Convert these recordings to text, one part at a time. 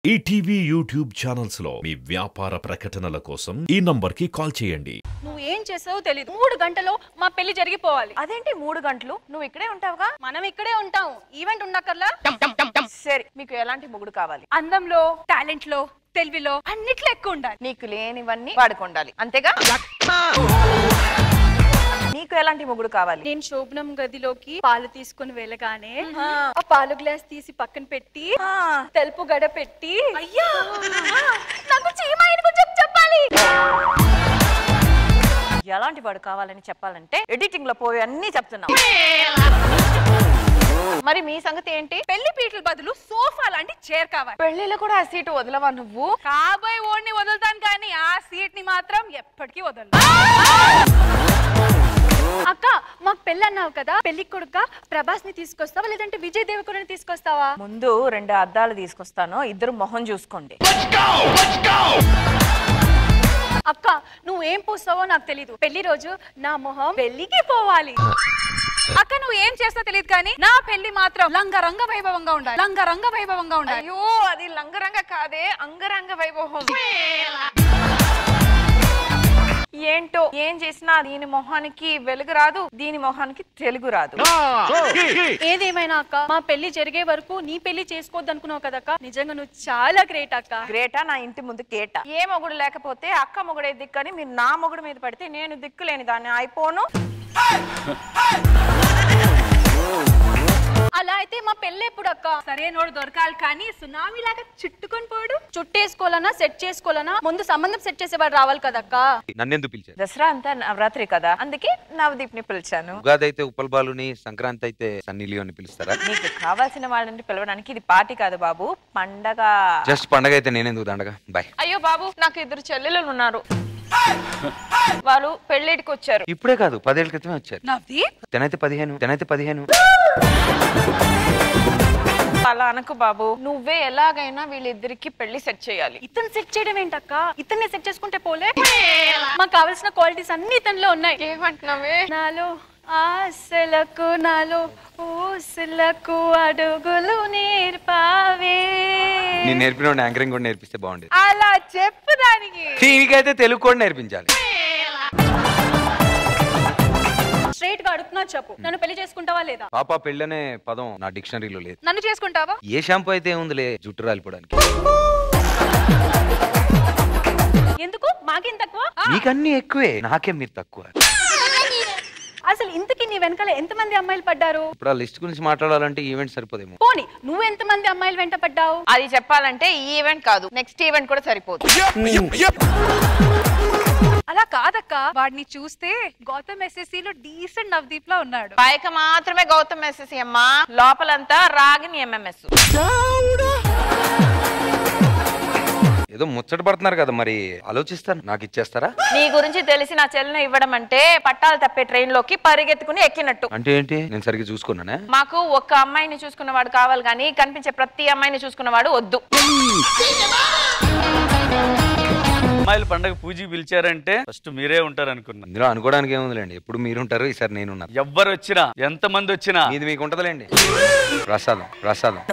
ETV YouTube channels లో మీ వ్యాపార ప్రకటనల కోసం ఈ నంబర్ కి కాల్ చేయండి నువ్వు ఏం చేసావో తెలియదు మూడు గంటలో మా పెళ్లి జరిగిపోవాలి అదేంటి మూడు గంటలు నువ్వు ఇక్కడే ఉంటావుగా మనం ఇక్కడే ఉంటాం ఈవెంట్ ఉండక్కర్లా సరే మీకు ఎలాంటి మొగుడు కావాలి అందంలో టాలెంట్ లో తెలివిలో అన్నిట్లో ఎక్కువ ఉండాలి నీకు లేనివన్నీ వాడుకుండాలి అంతేగా నీకు ఎలాంటి మొగుడు కావాలి నేను శోభనం గదిలోకి పాలు తీసుకుని వెళ్ళగానే ఆ పాలు గ్లాస్ తీసి పక్కన పెట్టి ఆ, తెలుపు గడ పెట్టి అయ్యా నాకు చీమాయిన కొంచెం చెప్పాలి ఎలాంటి వాడు కావాలని చెప్పాలంటే ఎడిటింగ్ లో పోయి అన్ని చెప్తున్నావు మరి మీ సంగతి ఏంటి పెళ్లి పీటల బదులు సోఫా లాంటి చైర్ కావాలి పెళ్లిలో కూడా ఆ సీటు వదలవా నువ్వు కాబోయే ఓడిని వదులుతాను కానీ ఆ సీట్ ని మాత్రం ఎప్పటికీ వదలు అక్క మాకు పెళ్ళి అన్నావు కదా పెళ్లి కొడుక ప్రభాస్ ని తీసుకొస్తావా లేదంటే విజయ్ దేవకుడిని తీసుకొస్తావా ముందు రెండు అద్దాలు తీసుకొస్తాను ఇద్దరు మొహం చూసుకోండి అక్క నువ్వు ఏం పూస్తావో నాకు తెలీదు పెళ్లి రోజు నా మొహం పెళ్లికి పోవాలి అక్క నువ్వు ఏం చేస్తా తెలియదు కానీ నా పెళ్లి మాత్రం లంగరంగ వైభవంగా ఉండాలి లంగరంగ వైభవంగా ఉండాలి అయ్యో అది లంగరంగ కాదే అంగరంగ వైభవం ఏంటో ఏం చేసినా దీని మొహానికి వెలుగు రాదు దీని మొహానికి తెలుగు రాదు ఏదేమైనా అక్క మా పెళ్లి జరిగే వరకు నీ పెళ్లి చేసుకోవద్దు అనుకున్నావు కదక్క నిజంగా నువ్వు చాలా గ్రేట్ అక్క గ్రేటా నా ఇంటి ముందు కేట ఏ మొగుడు లేకపోతే అక్క మొగుడే దిక్కని మీరు నా మొగుడు మీద పడితే నేను దిక్కు లేని దాన్ని అయిపోను అలా అయితే మా పెళ్ళి ఎప్పుడు అక్క సరే నోడు దొరకాలి కానీ సునామీ లాగా చుట్టుకొని పోడు చుట్టేసుకోవాలన్నా సెట్ చేసుకోవాలన్నా ముందు సంబంధం సెట్ చేసేవాడు రావాలి కదక్క నన్నెందుకు పిలిచారు దసరా అంతా నవరాత్రి కదా అందుకే నవదీప్ ని పిలిచాను ఉగాది అయితే ఉప్పల్ బాలుని సంక్రాంతి అయితే సన్నీ లియోని పిలుస్తారా నీకు కావాల్సిన వాళ్ళని పిలవడానికి ఇది పార్టీ కాదు బాబు పండగ జస్ట్ పండగ అయితే నేనెందుకు దండగా బాయ్ అయ్యో బాబు నాకు ఇద్దరు చెల్లెలు ఉన్నారు వాళ్ళు పెళ్ళిడికి వచ్చారు ఇప్పుడే కాదు పదేళ్ల క్రితమే వచ్చారు నవ్దీప్ తెనైతే పదిహేను తెనైతే పదిహేను అలా అనకు బాబు నువ్వే ఎలాగైనా వీళ్ళిద్దరికి పెళ్లి సెట్ చేయాలి ఇతను సెట్ చేయడం ఏంటక్క ఇతన్ని సెట్ చేసుకుంటే పోలే మాకు కావాల్సిన క్వాలిటీస్ అన్ని ఇతనిలో ఉన్నాయి ఏమంటున్నావే నాలో ఆశలకు నాలో ఊసులకు అడుగులు నేర్పావే నేను నేర్పిన యాంకరింగ్ కూడా నేర్పిస్తే బాగుండేది అలా చెప్పు దానికి దీనికైతే తెలుగు కూడా నేర్పించాలి స్ట్రైట్ గా అడుగుతున్నా చెప్పు నన్ను పెళ్లి చేసుకుంటావా లేదా పాప పెళ్ళనే పదం నా డిక్షనరీలో లేదు నన్ను చేసుకుంటావా ఏ షాంపూ అయితే ఉందిలే జుట్టు రాలిపోవడానికి ఎందుకు మాకేం తక్కువ ఆ, మీకన్నీ ఎక్కువే నాకే మీరు తక్కువ అసలు ఇంతకి నీ వెనకాల ఎంతమంది అమ్మాయిలు పడ్డారు ఇప్పుడు ఆ లిస్ట్ గురించి మాట్లాడాలంటే ఈవెంట్ సరిపోదేమో పోనీ నువ్వు ఎంతమంది అమ్మాయిలు వెంట పడ్డావు అది చెప్పాలంటే ఈ ఈవెంట్ కాదు నెక్స్ట్ ఈవెంట్ కూడా సరిపోదు అలా కాదక్క వాడిని చూస్తే గౌతమ్ ఎస్ఎస్సి లో డీసెంట్ నవదీప్ లా ఉన్నాడు పైక మాత్రమే గౌతమ్ ఎస్ఎస్సి అమ్మా లోపలంతా రాగిని ఎంఎంఎస్ ఏదో ముచ్చట పడుతున్నారు కదా మరి ఆలోచిస్తాను నాకు ఇచ్చేస్తారా నీ గురించి తెలిసి నా చెల్లెను ఇవ్వడం అంటే పట్టాలు తప్పే ట్రైన్ లోకి పరిగెత్తుకుని ఎక్కినట్టు అంటే ఏంటి నేను సరిగ్గా చూసుకున్నానా మాకు ఒక్క అమ్మాయిని చూసుకున్నవాడు కావాలి కానీ కనిపించే ప్రతి అమ్మాయిని చూసుకున్నవాడు వద్దు అమ్మాయిలు పండగ పూజకి పిలిచారంటే ఫస్ట్ మీరే ఉంటారు అనుకున్నా ఇందులో అనుకోవడానికి ఏముందిలేండి ఎప్పుడు మీరుంటారు ఈసారి నేనున్నాను ఎవ్వరు వచ్చినా ఎంత మంది వచ్చినా ఇది మీకు ఉంటదిలేండి ప్రసాదం ప్రసాదం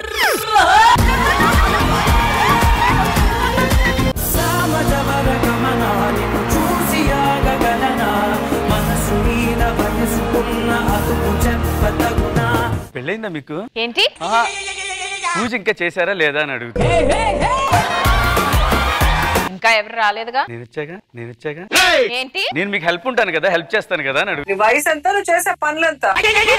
సామజవరగమనాలను చూసి ఆగగలనా మనసు మీద వయసుకున్న అదుపు చెప్పతగునా పెళ్ళైందా మీకు ఏంటి ఆహా. పూజ ఇంకా చేశారా లేదా అని అడుగుతా ఇంకా ఎవరు రాలేదుగా నేను వచ్చాగా నేను వచ్చాగా ఏంటి నేను మీకు హెల్ప్ ఉంటాను కదా హెల్ప్ చేస్తాను కదా అని అడుగుతా నీ వయసు ఎంత నువ్వు చేసే పనులంతా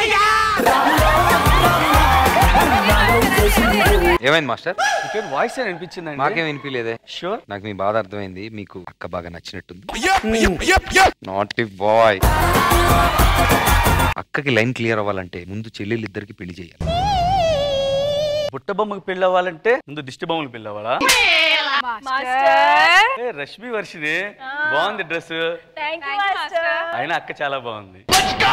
ఏమైంది మాస్టర్ వాయిస్ అని అనిపించిందండి మాకేం వినిపించలేదే షూర్ నాకు మీ బాధ అర్థమైంది మీకు అక్క బాగా నచ్చినట్టుంది నాట్ బాయ్ అక్కకి లైన్ క్లియర్ అవ్వాలంటే ముందు చెల్లెళ్ళు ఇద్దరికి పెళ్లి చేయాలి బుట్ట బొమ్మకి పెళ్ళి అవ్వాలంటే ముందు దిష్టి బొమ్మకి పెళ్ళి అవ్వాలా మాస్టర్ ఏ రష్మి వర్షిని బాగుంది డ్రెస్ థ్యాంక్ యూ మాస్టర్ అయినా అక్క చాలా బాగుంది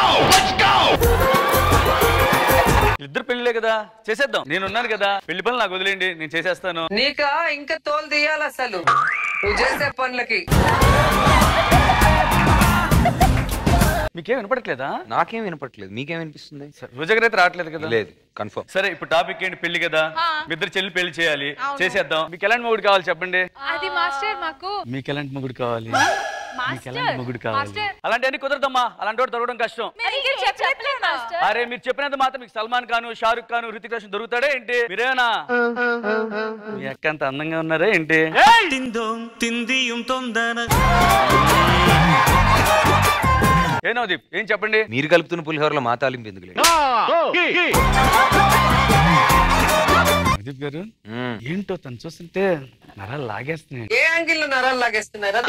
ఇద్దరు పెళ్ళిలే కదా చేసేద్దాం నేను ఉన్నాను కదా పెళ్లి పనులు నాకు వదిలేండి నేను చేసేస్తాను నీకా ఇంకా తోలు తీయాలి అసలు నువ్వు చేసే పనులకి మీకేం వినపడట్లేదా నాకేం వినపట్లేదు మీకేం వినిపిస్తుంది రోజా గారు అయితే రావట్లేదు కదా లేదు కన్ఫర్మ్ సరే ఇప్పుడు టాపిక్ ఏంటి పెళ్లి కదా ఆ. మీ ఇద్దరు చెల్లి పెళ్లి చేయాలి చేసేద్దాం మీకు ఎలాంటి మొగుడు కావాలి చెప్పండి అది మాస్టర్ మాకు మీకు ఎలాంటి మొగుడు కావాలి మీకు ఎలాంటి మాస్టర్ మొగుడు కావాలి మాస్టర్ అలాంటి అన్ని కుదరదమ్మా అలాంటి వాడు దొరకడం కష్టం మీరు ఇంకేం చెప్పలేదు మాస్టర్ అరే మీరు చెప్పినంత మాత్రం మీకు సల్మాన్ ఖాన్ షారుఖ్ ఖాన్ హృతిక్ రోషన్ దొరుకుతాడే ఏంటి మీరేనా మీ అక్క అంత అందంగా ఉన్నారా ఏంటి ఏ నవదీప్ ఏం చెప్పండి మీరు కలుపుతున్న పులిహోరలో మా తాలింపు ఎందుకు లేదు నవదీప్ గారు ఏంటో తను చూస్తుంటే నరాలు లాగేస్తున్నాయి ఏ యాంగిల్ లో నరాలు లాగేస్తున్నారా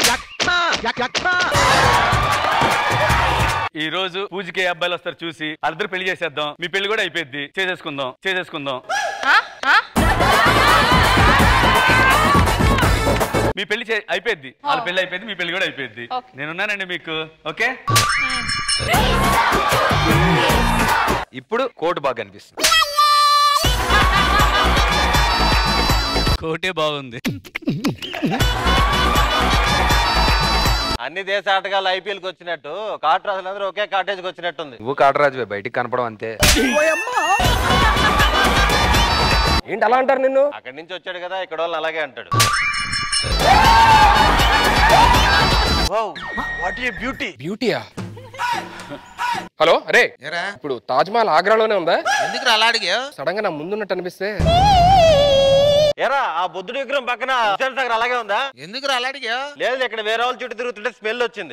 ఈ రోజు పూజకి ఏ అబ్బాయిలు వస్తారు చూసి వాళ్ళిద్దరు పెళ్లి చేసేద్దాం మీ పెళ్లి కూడా అయిపోద్ది చేసేసుకుందాం చేసేసుకుందాం మీ పెళ్లి చే- అయిపోద్ది వాళ్ళ పెళ్లి అయిపోయింది మీ పెళ్లి కూడా అయిపోద్ది Okay. నేనున్నానండి మీకు ఓకే ఇప్పుడు కోటు బాగా అనిపిస్తుంది కోటే బాగుంది అన్ని దేశ ఆటగాళ్ళు ఐపీఎల్ కి వచ్చినట్టు కాట్రాజులందరూ ఒకే కాటేజ్ కి వచ్చినట్టుంది నువ్వు కాటరాజువే బయటికి కనపడం అంతే ఏంటి అలా అంటారు నిన్ను అక్కడి నుంచి వచ్చాడు కదా ఇక్కడ వాళ్ళు అలాగే అంటాడు వాట్ ఏ బ్యూటీ బ్యూటీయా హలో అరే ఇప్పుడు తాజ్ మహల్ ఆగ్రాలోనే ఉందా ఎందుకు అలా అడిగా సడన్ గా నా ముందున్నట్టు అనిపిస్తే ఎరా ఆ బుద్ధుడి విగ్రహం పక్కన హుస్సేన్ సాగర్ అలాగే ఉందా ఎందుకు అలా అడిగా లేదు ఇక్కడ వేరే వాళ్ళ చుట్టూ తిరుగుతుంటే స్మెల్ వచ్చింది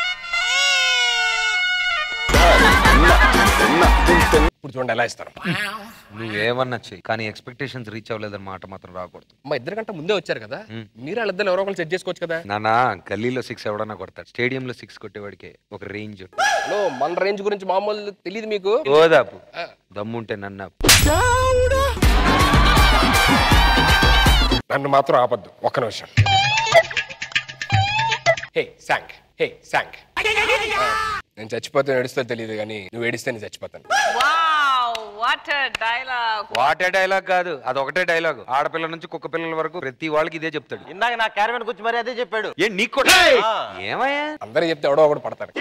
ఇప్పుడు చూడండి ఎలా ఇస్తారు నువ్వేమన్నా చెయ్యి కానీ ఎక్స్పెక్టేషన్స్ రీచ్ అవ్వలేదని మాట మాత్రం రాకూడదు మా ఇద్దరు కంటే ముందే వచ్చారు కదా మీరు వాళ్ళిద్దరు ఎవరో ఒకరు సెట్ చేసుకోవచ్చు కదా నానా గల్లీలో సిక్స్ ఎవడన్నా కొడతాడు స్టేడియంలో సిక్స్ కొట్టేవాడికి ఒక రేంజ్ హలో మన రేంజ్ గురించి మామూలు తెలియదు మీకు ఓదాపు దమ్ముంటే నన్ను ఆపు. నన్ను మాత్రం ఆపద్దు ఒక్క నిమిషం హే శాంక్ హే శాంక్ నేను చచ్చిపోతే ఏడుస్తో తెలియదు కానీ నువ్వు ఏడిస్తే నేను చచ్చిపోతాను wow what dialogue what a dialogue కాదు అది ఒకటే డైలాగ్ ఆడపిల్ల నుంచి కుక్క పిల్లల వరకు ప్రతి వాళ్ళకి ఇదే చెప్తాడు ఇందాక నా క్యారవెన్ గురించి మరి అదే చెప్పాడు ఏ నీకు కూడా ఆ. ఏమయ్యా అందరూ చెప్తే ఎవడో ఒకటి పడతారు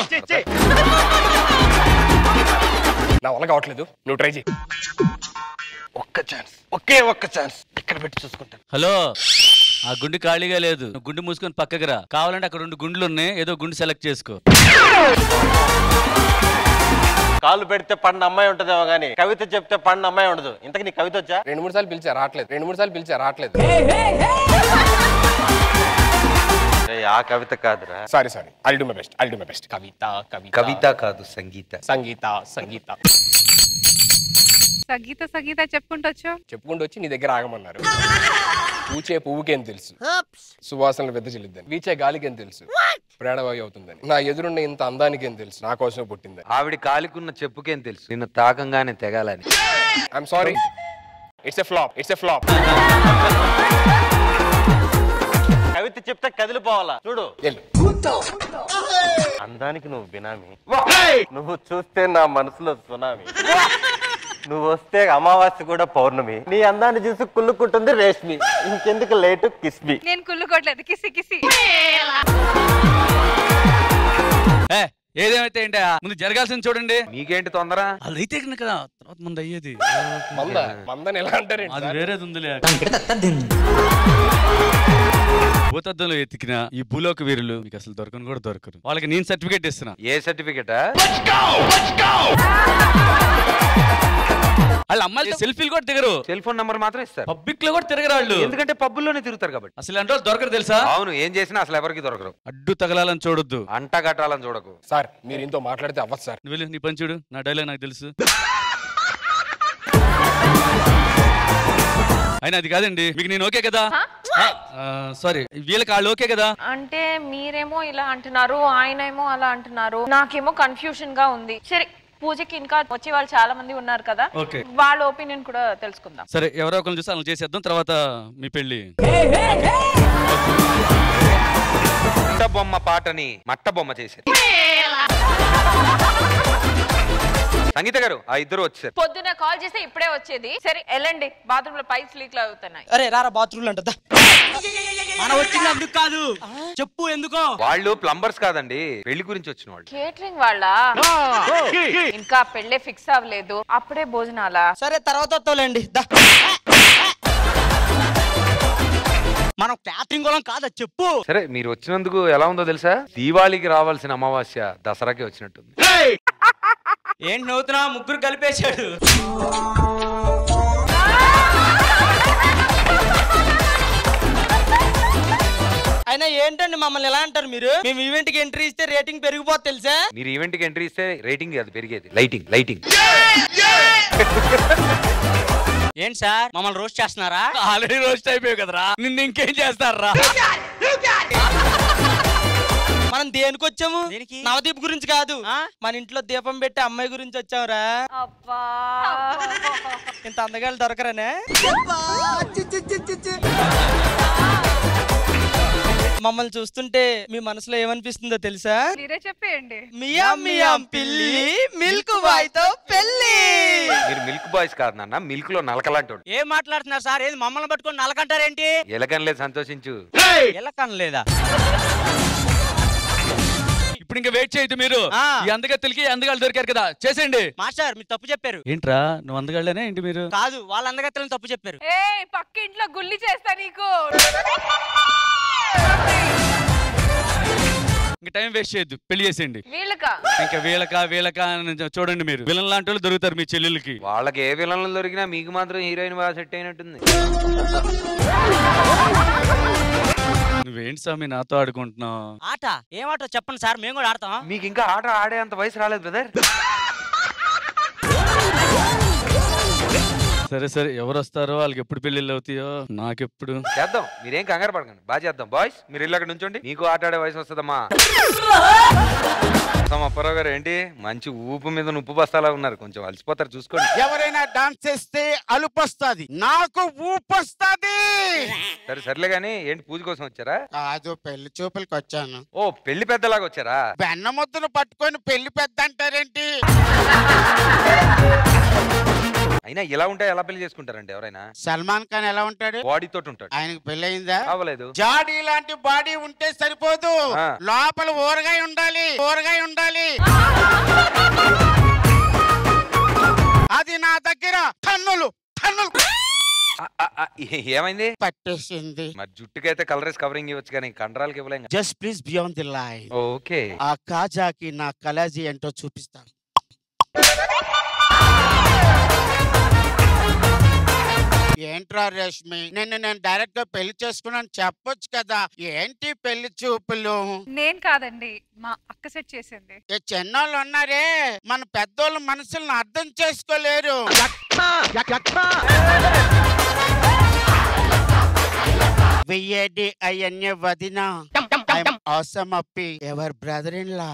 నా వల్ల కావట్లేదు నువ్వు ట్రై చేయి ఒక్క ఛాన్స్ ఒకే ఒక్క ఛాన్స్ ఇక్కడ పెట్టి చూసుకుంటాను హలో ఆ గుండు ఖాళీగా లేదు నువ్వు గుండు మూసుకొని పక్కకి రా కావాలంటే అక్కడ రెండు గుండ్లు ఉన్నాయి ఏదో గుండు సెలెక్ట్ చేసుకో కాళ్ళు పెడితే పండిన అమ్మాయి ఉంటదేమో గానీ కవిత చెప్తే పండిన అమ్మాయి ఉండదు ఇంతకు నీ కవిత వచ్చా రెండు మూడు సార్లు పిలిచా రావట్లేదు రెండు మూడు సార్లు పిలిచా రావట్లేదు ఏయ్, ఆ కవిత కాదురా sorry sorry I do my best I do my best Kavitha Kavitha Kavitha కాదు సంగీత సంగీత సంగీత సగీత సగీత చెప్పుకుంటూ వచ్చావు చెప్పుకుంటూ వచ్చి నీ దగ్గర ఆగమన్నారు పూచే పువ్వుకేం తెలుసు సువాసనలు వెదజల్లిద్దని వీచే గాలికేం తెలుసు ప్రాణవాయు అవుతుందని నా ఎదురున్న ఇంత అందానికేం తెలుసు నా కోసమే పుట్టిందని ఆవిడ కాలికున్న చెప్పుకేం తెలుసు నిన్ను తాకంగానే తెగాలని I'm sorry it's a flop it's a flop Kavitha చెప్తే కదిలిపోవాలా చూడు వెళ్ళు అందానికి నువ్వు బినామి నువ్వు చూస్తే నా మనసులో సునామి నువ్వు వస్తే అమావాస్య కూడా పౌర్ణమి నీ అందాన్ని చూసి కుళ్ళుకుంటుంది రేష్మి ఇంకెందుకు లేటు కిస్మి నేను కుళ్ళుకోవట్లేదు కిసి కిసి ఏ, ఏదేమైతే ఏంటా ముందు జరగాల్సింది చూడండి నీకేంటి తొందర అది అయితే కదా తర్వాత ముందు అయ్యేది మంద మందని ఎలా అంటారేంటి అది సార్? వేరేది ఉందిలే భూతద్దంలో ఎతికిన ఈ భూలోక వీరులు మీకు అసలు దొరకను కూడా దొరకరు వాళ్ళకి నేను సర్టిఫికేట్ ఇస్తున్నా ఏ సర్టిఫికెట్ వాళ్ళ అమ్మాయిలు సెల్ఫీలు కూడా దిగరు సెల్ ఫోన్ నంబర్ మాత్రం ఇస్తారు పబ్లిక్ లో కూడా తిరగరు వాళ్ళు ఎందుకంటే పబ్బుల్లోనే తిరుగుతారు కాబట్టి అసలు అంటే వాళ్ళు దొరకరు తెలుసా అవును ఏం చేసినా అసలు ఎవరికి దొరకరు అడ్డు తగలాలని చూడొద్దు అంట కట్టాలని చూడకు సార్ మీరు ఇంతో మాట్లాడితే అవ్వదు సార్ నువ్వు వెళ్ళు నీ పని చూడు నా డైలాగ్ నాకు తెలుసు అయినా అది కాదండి మీకు నేను ఓకే కదా సారీ వీళ్ళకి వాళ్ళు ఓకే కదా అంటే మీరేమో ఇలా అంటున్నారు ఆయనేమో అలా అంటున్నారు నాకేమో కన్ఫ్యూజన్ గా ఉంది సరే పూజకి ఇంకా వచ్చే వాళ్ళు చాలా మంది ఉన్నారు కదా ఓకే వాళ్ళ ఒపీనియన్ కూడా తెలుసుకుందాం సరే ఎవరో ఒకరిని చూసి అలా చేసేద్దాం తర్వాత మీ పెళ్లి మట్ట బొమ్మ పాటని మట్ట బొమ్మ చేశారు సంగీత గారు ఆ ఇద్దరు వచ్చారు పొద్దున కాల్ చేస్తే ఇప్పుడే వచ్చేది సరే వెళ్ళండి బాత్రూమ్ లో పైప్స్ లీక్ అవుతున్నాయి అరే రారా బాత్రూమ్ అంట మన వచ్చింది అందుకు కాదు చెప్పు ఎందుకో వాళ్ళు ప్లంబర్స్ కాదండి పెళ్లి గురించి వచ్చిన వాళ్ళు కేటరింగ్ వాళ్ళ ఇంకా పెళ్ళే ఫిక్స్ అవ్వలేదు అప్పుడే భోజనాలా సరే తర్వాత వస్తావులేండి దా. మనం క్యాటరింగ్ వాళ్ళం కాదా చెప్పు సరే మీరు వచ్చినందుకు ఎలా ఉందో తెలుసా దీవాళికి రావాల్సిన అమావాస్య దసరాకి వచ్చినట్టుంది ఏంటి నవ్వుతున్నా ముగ్గురు కలిపేశాడు అయినా ఏంటండి మమ్మల్ని ఎలా అంటారు మీరు మేము ఈవెంట్ కి ఎంట్రీ ఇస్తే రేటింగ్ పెరిగిపోతుంది తెలుసా మీరు ఈవెంట్ కి ఎంట్రీ ఇస్తే రేటింగ్ అది పెరిగేది లైటింగ్ లైటింగ్ ఏంటి సార్ మమ్మల్ని రోస్ట్ చేస్తున్నారా ఆల్రెడీ రోస్ట్ అయిపోయావు కదరా నిన్ను ఇంకేం చేస్తారా మనం దేనికి వచ్చాము నవదీప్ గురించి కాదు మన ఇంట్లో దీపం పెట్టి అమ్మాయి గురించి వచ్చావురా అబ్బా ఇంత అందగాళ్ళు దొరకరానే మమ్మల్ని చూస్తుంటే మీ మనసులో ఏమనిపిస్తుందో తెలుసా మీరే చెప్పేయండి మియాం మియాం పిల్లి మిల్క్ బాయ్ తో పెళ్లి మీరు మిల్క్ బాయ్స్ కాదు నాన్న మిల్క్ లో నలకలాంటి వాడు ఏం మాట్లాడుతున్నారు సార్ ఏది మమ్మల్ని పట్టుకొని నలకంటారేంటి ఎలకనలేదు సంతోషించు ఎలా కనలేదా ఇప్పుడు ఇంకా వెయిట్ చేయొద్దు మీరు ఆ. ఈ అందగత్తెలకి అందగాళ్ళు దొరికారు కదా చేసేయండి మాస్టర్ మీరు తప్పు చెప్పారు ఏంట్రా నువ్వు అందగాళ్ళనే ఏంటి మీరు కాదు వాళ్ళ అందగత్తెలను తప్పు చెప్పారు ఏ పక్క ఇంట్లో గుల్లి చేస్తా నీకు ఇంకా టైం వేస్ట్ చేయొద్దు పెళ్లి చేసేయండి వీళ్ళకా ఇంకా వీళ్ళక వీళ్ళక అని చూడండి మీరు విలన్ లాంటి వాళ్ళు దొరుకుతారు మీ చెల్లెలకి వాళ్ళకి ఏ విలన్లు దొరికినా మీకు మాత్రం హీరోయిన్ బాగా సెట్ అయినట్టుంది నువ్వేంటి స్వామి నాతో ఆడుకుంటున్నావు ఆట ఏం ఆట చెప్పండి సార్ మేము కూడా ఆడతాం మీకు ఇంకా ఆట ఆడే అంత వయసు రాలేదు బ్రదర్ సరే సరే ఎవరు వస్తారో వాళ్ళకి ఎప్పుడు పెళ్లిళ్ళు అవుతాయో నాకెప్పుడు చేద్దాం మీరేం కంగారు పడకండి బాగా చేద్దాం బాయ్స్ మీరు ఇల్లు అక్కడ నుంచోండి మీకు ఆట ఆడే వయసు వస్తుందమ్మా వస్తాం అప్పారావు గారు ఏంటి మంచి ఊపు మీద ఉప్పు బస్తాలా ఉన్నారు కొంచెం అలసిపోతారు చూసుకోండి ఎవరైనా డాన్స్ చేస్తే అలుపు వస్తుంది నాకు ఊపు వస్తుంది సరే సర్లే గానీ ఏంటి పూజ కోసం వచ్చారా కాదు పెళ్లి చూపులకి వచ్చాను ఓ పెళ్లి పెద్దలాగా వచ్చారా వెన్న ముద్దను పట్టుకొని పెళ్లి పెద్ద అంటారేంటి అయినా ఇలా ఉంటే ఎలా పెళ్లి చేసుకుంటారండి ఎవరైనా సల్మాన్ ఖాన్ ఎలా ఉంటాడు బాడీ తోటి ఉంటాడు ఆయనకు పెళ్లి అయిందా అవ్వలేదు జాడీ లాంటి బాడీ ఉంటే సరిపోదు ఆ. లోపల ఊరగాయ ఉండాలి ఊరగాయ ఉండాలి అది నా దగ్గర టన్నులు టన్నులు ఆ, ఆ, ఆ, ఏ- ఏమైంది పట్టేసింది మరి జుట్టుకైతే కలరేస్ కవరింగ్ ఇవ్వచ్చు కానీ కండరాలకి ఇవ్వలేం కదా. Just please beyond the line okay ఆ కాజాకి నా కలాజీ ఏంటో చూపిస్తాను ఏంట్రా రేష్మి నిన్ను నేను డైరెక్ట్ గా పెళ్లి చేసుకున్నాను చెప్పొచ్చు కదా ఏంటి పెళ్లి చూపులు నేను కాదండి మా అక్క సెట్ చేసింది ఏ చిన్నోళ్ళు ఉన్నారే మన పెద్దోళ్ళ మనసులను అర్థం చేసుకోలేరు వెయ్యేడి అయ్యన్య వదిన అవసరం అప్పి ఎవర్ బ్రదర్ ఇన్ లా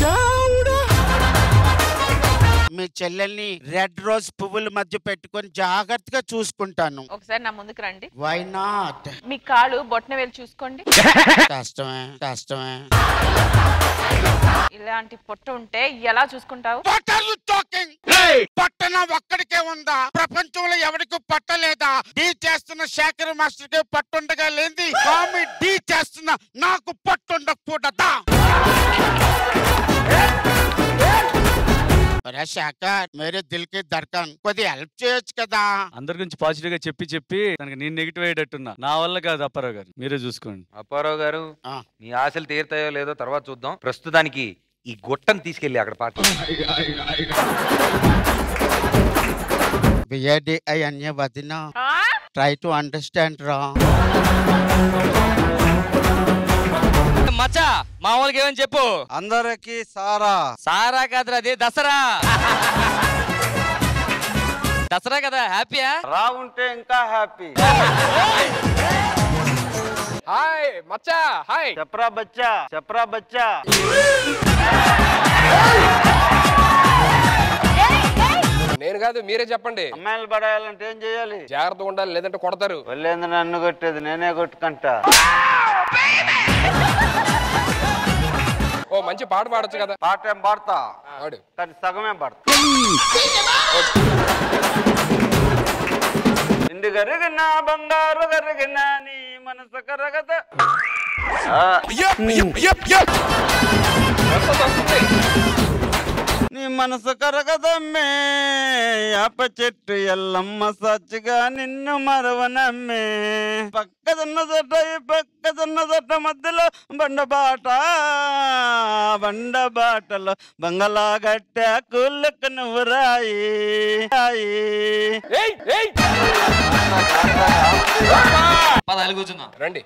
మీ చెల్లెల్ని రెడ్ రోజ్ పువ్వుల మధ్య పెట్టుకొని జాగ్రత్తగా చూసుకుంటాను ఒకసారి నా ముందుకు రండి వై నాట్ మీ కాళ్ళు బొట్టన వేలు చూసుకోండి కష్టమే కష్టమే ఇలాంటి పొట్ట ఉంటే ఎలా చూసుకుంటావు వాట్ ఆర్ యు టాకింగ్ పట్టణ ఒక్కడికే ఉందా ప్రపంచంలో ఎవరికి పట్టలేదా డీ చేస్తున్న శేఖర్ మాస్టర్ కి పట్టుండగా లేని స్వామి డీ చేస్తున్న నాకు పట్టుండకూడదా అరే శేఖర్ మేరే దిల్ కి దర్కన్ కొద్ది హెల్ప్ చేయొచ్చు కదా అందరి గురించి పాజిటివ్ గా చెప్పి చెప్పి తనకి నేను నెగిటివ్ అయ్యేటట్టున్నా నా వల్ల కాదు అప్పారావు గారు మీరే చూసుకోండి అప్పారావు గారు ఆ. మీ ఆశలు తీరుతాయో లేదో తర్వాత చూద్దాం ప్రస్తుతానికి ఈ గుట్టను తీసుకెళ్ళి అక్కడ పాట బిఏడి ఐ అన్య వదిన ఆ? ట్రై టు అండర్స్టాండ్ రా మచ్చా మా వాళ్ళకి ఏమని చెప్పు అందరికి సారా సారా కాదురా అది దసరా దసరా కదా హ్యాపీయా రా ఉంటే ఇంకా హ్యాపీ హాయ్ మచ్చా హాయ్ చెప్పరా బచ్చా చెప్పరా బచ్చా నేను కాదు మీరే చెప్పండి అమ్మాయిలు పడేయాలంటే ఏం చేయాలి జాగ్రత్తగా ఉండాలి లేదంటే కొడతారు వెళ్ళేంది నన్ను కొట్టేది నేనే కొట్టుకుంటా ఓ మంచి పాట పాడొచ్చు కదా పాట ఏం పాడతా పాడు కానీ సగమే పాడతా ఇందు కరిగిన బంగారు కరిగిన నీ మనసు కరగద నీ మనసు కరగదమ్మే యాప చెట్టు ఎల్లమ్మ సచ్చిగా నిన్ను మరవనమ్మే పక్కదున్న జట్ట ఈ పక్కదున్న జట్ట మధ్యలో బండబాట బండబాటలో బంగళా గట్ట కూళ్ళకు నువ్వు రాయి రాయి పదాలు కూర్చుందాం రండి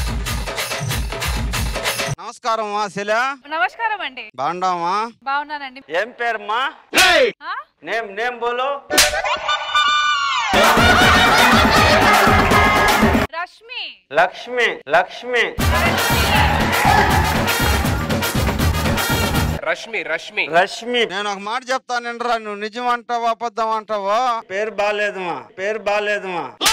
నమస్కారం మా శిలా నమస్కారం అండి బాగుండామా బాగున్నానండి ఏం పేరమ్మా ఆ? నేమ్ నేమ్ బోలో రష్మి లక్ష్మి లక్ష్మి రష్మి రష్మి రష్మి నేను ఒక మాట చెప్తానండ్రా నువ్వు నిజం అంటావా అబద్ధం అంటావా పేరు బాగాలేదుమా పేరు బాగాలేదుమా